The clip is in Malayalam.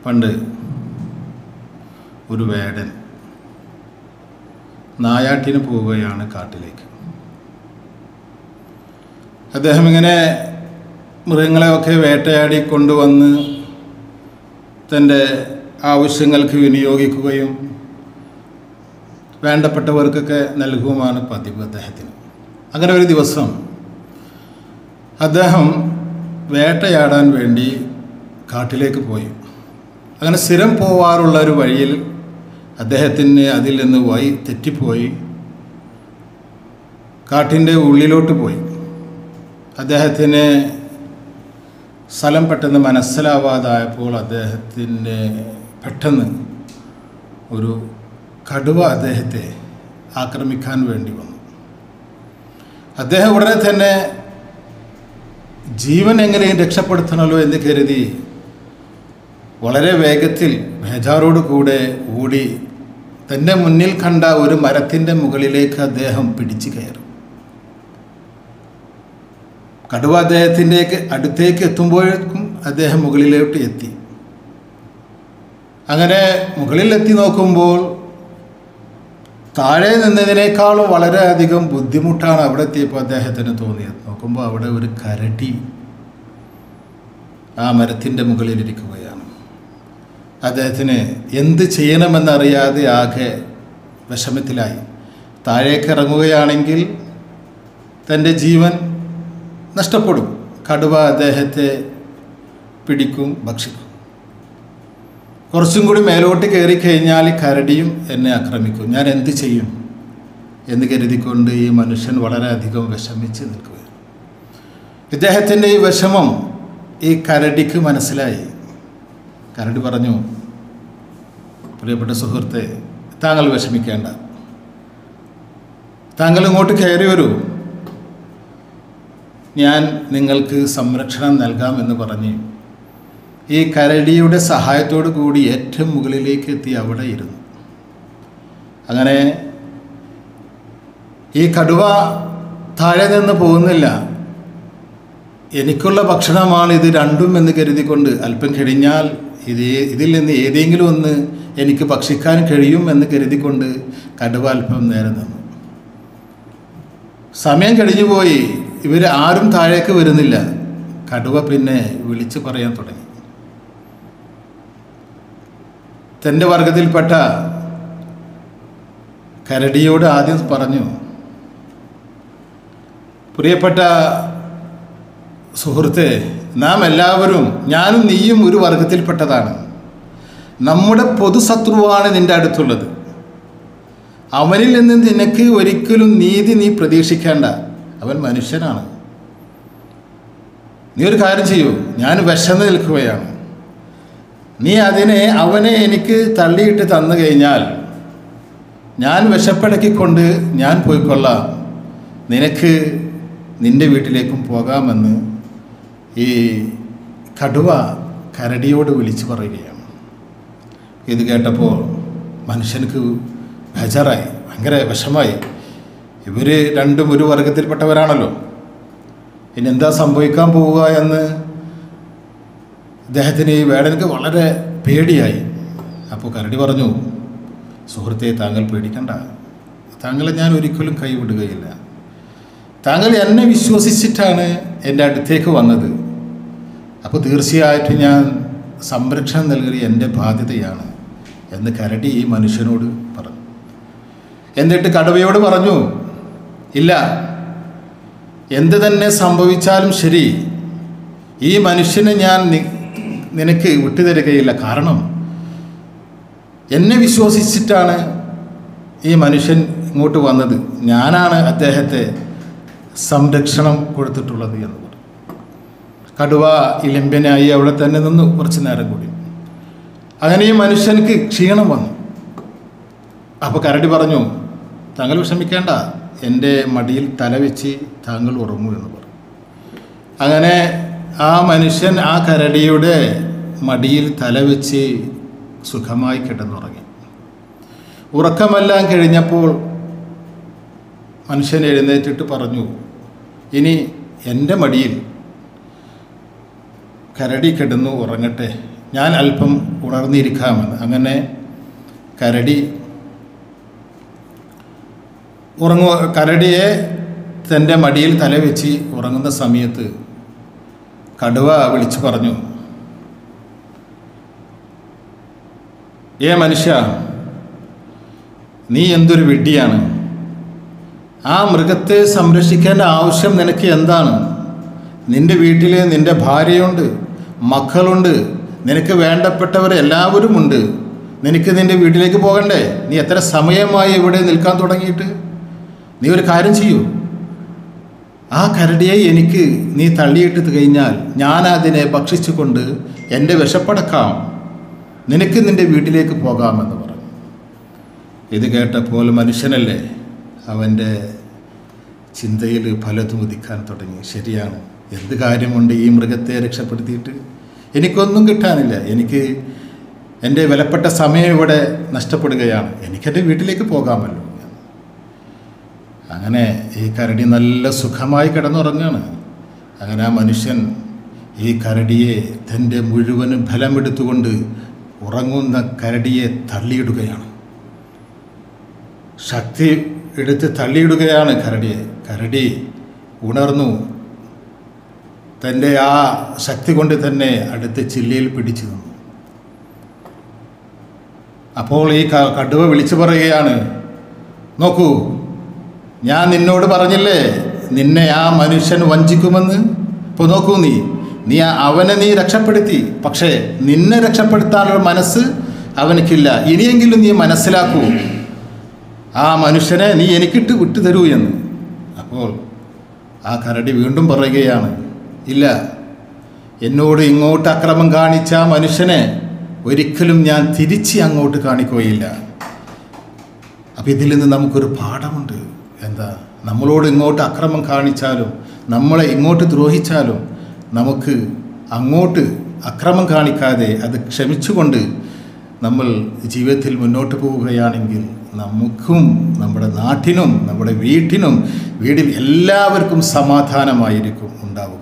പണ്ട് ഒരു വേടൻ നായാട്ടിന് പോവുകയാണ് കാട്ടിലേക്ക് അദ്ദേഹം ഇങ്ങനെ മൃഗങ്ങളെയൊക്കെ വേട്ടയാടി കൊണ്ടുവന്ന് തൻ്റെ ആവശ്യങ്ങൾക്ക് വിനിയോഗിക്കുകയും വേണ്ടപ്പെട്ടവർക്കൊക്കെ നൽകുകയുമാണ് പതിവ് അദ്ദേഹത്തിന് അങ്ങനെ ഒരു ദിവസം അദ്ദേഹം വേട്ടയാടാൻ വേണ്ടി കാട്ടിലേക്ക് പോയി അങ്ങനെ സ്ഥിരം പോവാറുള്ള ഒരു വഴിയിൽ അദ്ദേഹത്തിന് അതിൽ നിന്ന് വഴി തെറ്റിപ്പോയി കാട്ടിൻ്റെ ഉള്ളിലോട്ട് പോയി അദ്ദേഹത്തിന് സ്ഥലം പെട്ടെന്ന് മനസ്സിലാവാതായപ്പോൾ അദ്ദേഹത്തിന് പെട്ടെന്ന് ഒരു കടുവ അദ്ദേഹത്തെ ആക്രമിക്കാൻ വേണ്ടി വന്നു അദ്ദേഹം ഉടനെ തന്നെ ജീവൻ എങ്ങനെയും രക്ഷപ്പെടുത്തണമല്ലോ എന്ന് കരുതി വളരെ വേഗത്തിൽ ബേജാറോട് കൂടെ ഓടി തൻ്റെ മുന്നിൽ കണ്ട ഒരു മരത്തിൻ്റെ മുകളിലേക്ക് അദ്ദേഹം പിടിച്ചു കയറി കടുവ അദ്ദേഹത്തിൻ്റെ അടുത്തേക്ക് എത്തുമ്പോഴേക്കും അദ്ദേഹം മുകളിലോട്ട് എത്തി അങ്ങനെ മുകളിലെത്തി നോക്കുമ്പോൾ താഴെ നിന്നതിനേക്കാളും വളരെയധികം ബുദ്ധിമുട്ടാണ് അവിടെ എത്തിയപ്പോൾ അദ്ദേഹത്തിന് തോന്നിയത് നോക്കുമ്പോൾ അവിടെ ഒരു കരടി ആ മരത്തിൻ്റെ മുകളിലിരിക്കുകയാണ് അദ്ദേഹത്തിന് എന്ത് ചെയ്യണമെന്നറിയാതെ ആകെ വിഷമത്തിലായി താഴേക്ക് ഇറങ്ങുകയാണെങ്കിൽ തൻ്റെ ജീവൻ നഷ്ടപ്പെടും കടുവ അദ്ദേഹത്തെ പിടിക്കും ഭക്ഷിക്കും കുറച്ചും കൂടി മേലോട്ട് കയറി കഴിഞ്ഞാൽ കരടിയും എന്നെ ആക്രമിക്കും ഞാൻ എന്ത് ചെയ്യും എന്ന് കരുതിക്കൊണ്ട് ഈ മനുഷ്യൻ വളരെയധികം വിഷമിച്ച് നിൽക്കുകയാണ് ഇദ്ദേഹത്തിൻ്റെ ഈ വിഷമം ഈ കരടിക്ക് മനസ്സിലായി കരടി പറഞ്ഞു പ്രിയപ്പെട്ട സുഹൃത്തെ താങ്കൾ വിഷമിക്കേണ്ട താങ്കൾ ഇങ്ങോട്ട് കയറി വരൂ ഞാൻ നിങ്ങൾക്ക് സംരക്ഷണം നൽകാമെന്ന് പറഞ്ഞ് ഈ കരടിയുടെ സഹായത്തോടു കൂടി ഏറ്റവും മുകളിലേക്ക് എത്തി അവിടെ ഇരുന്നു അങ്ങനെ ഈ കടുവ താഴെ നിന്ന് പോകുന്നില്ല എനിക്കുള്ള ഭക്ഷണമാണ് ഇത് രണ്ടും എന്ന് കരുതിക്കൊണ്ട് അല്പം കഴിഞ്ഞാൽ ഇത് ഇതിൽ നിന്ന് ഏതെങ്കിലും ഒന്ന് എനിക്ക് ഭക്ഷിക്കാൻ കഴിയും എന്ന് കരുതിക്കൊണ്ട് കടുവ അല്പം നേരം നിന്നു സമയം കഴിഞ്ഞു പോയി ഇവർ ആരും താഴേക്ക് വരുന്നില്ല കടുവ പിന്നെ വിളിച്ചു പറയാൻ തുടങ്ങി തൻ്റെ വർഗത്തിൽപ്പെട്ട കരടിയോട് ആദ്യം പറഞ്ഞു പ്രിയപ്പെട്ട സുഹൃത്തെ നാം എല്ലാവരും ഞാനും നീയും ഒരു വർഗത്തിൽപ്പെട്ടതാണ് നമ്മുടെ പൊതുശത്രുവാണ് നിൻ്റെ അടുത്തുള്ളത് അവനിൽ നിന്ന് നിനക്ക് ഒരിക്കലും നീതി നീ പ്രതീക്ഷിക്കേണ്ട അവൻ മനുഷ്യനാണ് നീ ഒരു കാര്യം ചെയ്യൂ ഞാൻ വിശന്ന് നിൽക്കുകയാണ് നീ അതിനെ അവനെ എനിക്ക് തള്ളിയിട്ട് തന്നു കഴിഞ്ഞാൽ ഞാൻ വിശപ്പടക്കിക്കൊണ്ട് ഞാൻ പോയിക്കൊള്ളാം നിനക്ക് നിൻ്റെ വീട്ടിലേക്കും പോകാമെന്ന് ഈ കടുവ കരടിയോട് വിളിച്ചു പറയുകയാണ് ഇത് കേട്ടപ്പോൾ മനുഷ്യനക്ക് ബേജാറായി ഭയങ്കര വിഷമായി ഇവർ രണ്ടും ഒരു വർഗത്തിൽപ്പെട്ടവരാണല്ലോ ഇനി എന്താ സംഭവിക്കാൻ പോവുക എന്ന് ഇദ്ദേഹത്തിന് ഈ വേടനക്ക് വളരെ പേടിയായി അപ്പോൾ കരടി പറഞ്ഞു സുഹൃത്തെ താങ്കൾ പേടിക്കണ്ട താങ്കളെ ഞാൻ ഒരിക്കലും കൈവിടുകയില്ല താങ്കൾ എന്നെ വിശ്വസിച്ചിട്ടാണ് എൻ്റെ അടുത്തേക്ക് വന്നത് അപ്പോൾ തീർച്ചയായിട്ടും ഞാൻ സംരക്ഷണം നൽകൽ എൻ്റെ ബാധ്യതയാണ് എന്ന് കരടി ഈ മനുഷ്യനോട് പറഞ്ഞു എന്നിട്ട് കടുവയോട് പറഞ്ഞു ഇല്ല എന്ത് തന്നെ സംഭവിച്ചാലും ശരി ഈ മനുഷ്യനെ ഞാൻ നി- നിനക്ക് വിട്ടുതരികയില്ല കാരണം എന്നെ വിശ്വസിച്ചിട്ടാണ് ഈ മനുഷ്യൻ ഇങ്ങോട്ട് വന്നത് ഞാനാണ് അദ്ദേഹത്തെ സംരക്ഷണം കൊടുത്തിട്ടുള്ളത് എന്ന് പറഞ്ഞു കടുവ ഇലമ്പ്യനായി അവിടെ തന്നെ നിന്നു കുറച്ച് നേരം കൂടി അങ്ങനെ ഈ മനുഷ്യനക്ക് ക്ഷീണം വന്നു അപ്പോൾ കരടി പറഞ്ഞു താങ്കൾ വിഷമിക്കേണ്ട എൻ്റെ മടിയിൽ തല വെച്ച് താങ്കൾ ഉറങ്ങൂ എന്ന് പറഞ്ഞു അങ്ങനെ ആ മനുഷ്യൻ ആ കരടിയുടെ മടിയിൽ തല വെച്ച് സുഖമായി കിടന്നുറങ്ങി ഉറക്കമെല്ലാം കഴിഞ്ഞപ്പോൾ മനുഷ്യൻ എഴുന്നേറ്റിട്ട് പറഞ്ഞു ഇനി എൻ്റെ മടിയിൽ കരടി കിടന്നു ഉറങ്ങട്ടെ ഞാൻ അല്പം ഉണർന്നിരിക്കാമെന്ന് അങ്ങനെ കരടി ഉറങ്ങു കരടിയെ തൻ്റെ മടിയിൽ തലവെച്ച് ഉറങ്ങുന്ന സമയത്ത് കടുവ വിളിച്ചു പറഞ്ഞു ഏ മനുഷ്യ നീ എന്തൊരു വിഡ്ഢിയാണ് ആ മൃഗത്തെ സംരക്ഷിക്കേണ്ട ആവശ്യം നിനക്ക് എന്താണ് നിന്റെ വീട്ടിൽ നിന്റെ ഭാര്യയുണ്ട് മക്കളുണ്ട് നിനക്ക് വേണ്ടപ്പെട്ടവർ എല്ലാവരും ഉണ്ട് നിനക്ക് നിന്റെ വീട്ടിലേക്ക് പോകണ്ടേ നീ എത്ര സമയമായി ഇവിടെ നിൽക്കാൻ തുടങ്ങിയിട്ട് നീ ഒരു കാര്യം ചെയ്യൂ ആ കരടിയെ എനിക്ക് നീ തള്ളിയിട്ട് കഴിഞ്ഞാൽ ഞാൻ അതിനെ ഭക്ഷിച്ചുകൊണ്ട് എൻ്റെ വിശപ്പടക്കാം നിനക്ക് നിന്റെ വീട്ടിലേക്ക് പോകാമെന്ന് പറഞ്ഞു ഇത് കേട്ടപ്പോൾ മനുഷ്യനല്ലേ അവൻ്റെ ചിന്തയിൽ പലതും ഉദിക്കാൻ തുടങ്ങി ശരിയാണ് എന്ത് കാര്യമുണ്ട് ഈ മൃഗത്തെ രക്ഷപ്പെടുത്തിയിട്ട് എനിക്കൊന്നും കിട്ടാനില്ല എനിക്ക് എൻ്റെ വിലപ്പെട്ട സമയം ഇവിടെ നഷ്ടപ്പെടുകയാണ് എനിക്കെൻ്റെ വീട്ടിലേക്ക് പോകാമല്ലോ അങ്ങനെ ഈ കരടി നല്ല സുഖമായി കിടന്നുറങ്ങാണ് അങ്ങനെ ആ മനുഷ്യൻ ഈ കരടിയെ തൻ്റെ മുഴുവനും ഫലമെടുത്തുകൊണ്ട് ഉറങ്ങുന്ന കരടിയെ തള്ളിയിടുകയാണ് ശക്തി എടുത്ത് തള്ളിയിടുകയാണ് കരടിയെ കരടി ഉണർന്നു തൻ്റെ ആ ശക്തി കൊണ്ട് തന്നെ അടുത്ത് ചില്ലയിൽ പിടിച്ചു നിന്നു അപ്പോൾ ഈ ക- കടുവ വിളിച്ചു പറയുകയാണ് നോക്കൂ ഞാൻ നിന്നോട് പറഞ്ഞില്ലേ നിന്നെ ആ മനുഷ്യൻ വഞ്ചിക്കുമെന്ന് ഇപ്പോൾ നോക്കൂ നീ നീ ആ- അവനെ നീ രക്ഷപ്പെടുത്തി പക്ഷേ നിന്നെ രക്ഷപ്പെടുത്താനുള്ള മനസ്സ് അവനക്കില്ല ഇനിയെങ്കിലും നീ മനസ്സിലാക്കൂ ആ മനുഷ്യനെ നീ എനിക്കിട്ട് വിട്ടു തരൂ എന്ന് അപ്പോൾ ആ കരടി വീണ്ടും പറയുകയാണ് ഇല്ല എന്നോട് ഇങ്ങോട്ട് അക്രമം കാണിച്ച ആ മനുഷ്യനെ ഒരിക്കലും ഞാൻ തിരിച്ച് അങ്ങോട്ട് കാണിക്കുകയില്ല അപ്പം ഇതിൽ നിന്ന് നമുക്കൊരു പാഠമുണ്ട് എന്താ നമ്മളോട് ഇങ്ങോട്ട് അക്രമം കാണിച്ചാലും നമ്മളെ ഇങ്ങോട്ട് ദ്രോഹിച്ചാലും നമുക്ക് അങ്ങോട്ട് അക്രമം കാണിക്കാതെ അത് ക്ഷമിച്ചുകൊണ്ട് നമ്മൾ ജീവിതത്തിൽ മുന്നോട്ട് പോവുകയാണെങ്കിൽ നമുക്കും നമ്മുടെ നാട്ടിനും നമ്മുടെ വീട്ടിനും വീടിൽ എല്ലാവർക്കും സമാധാനമായിരിക്കും ഉണ്ടാവുക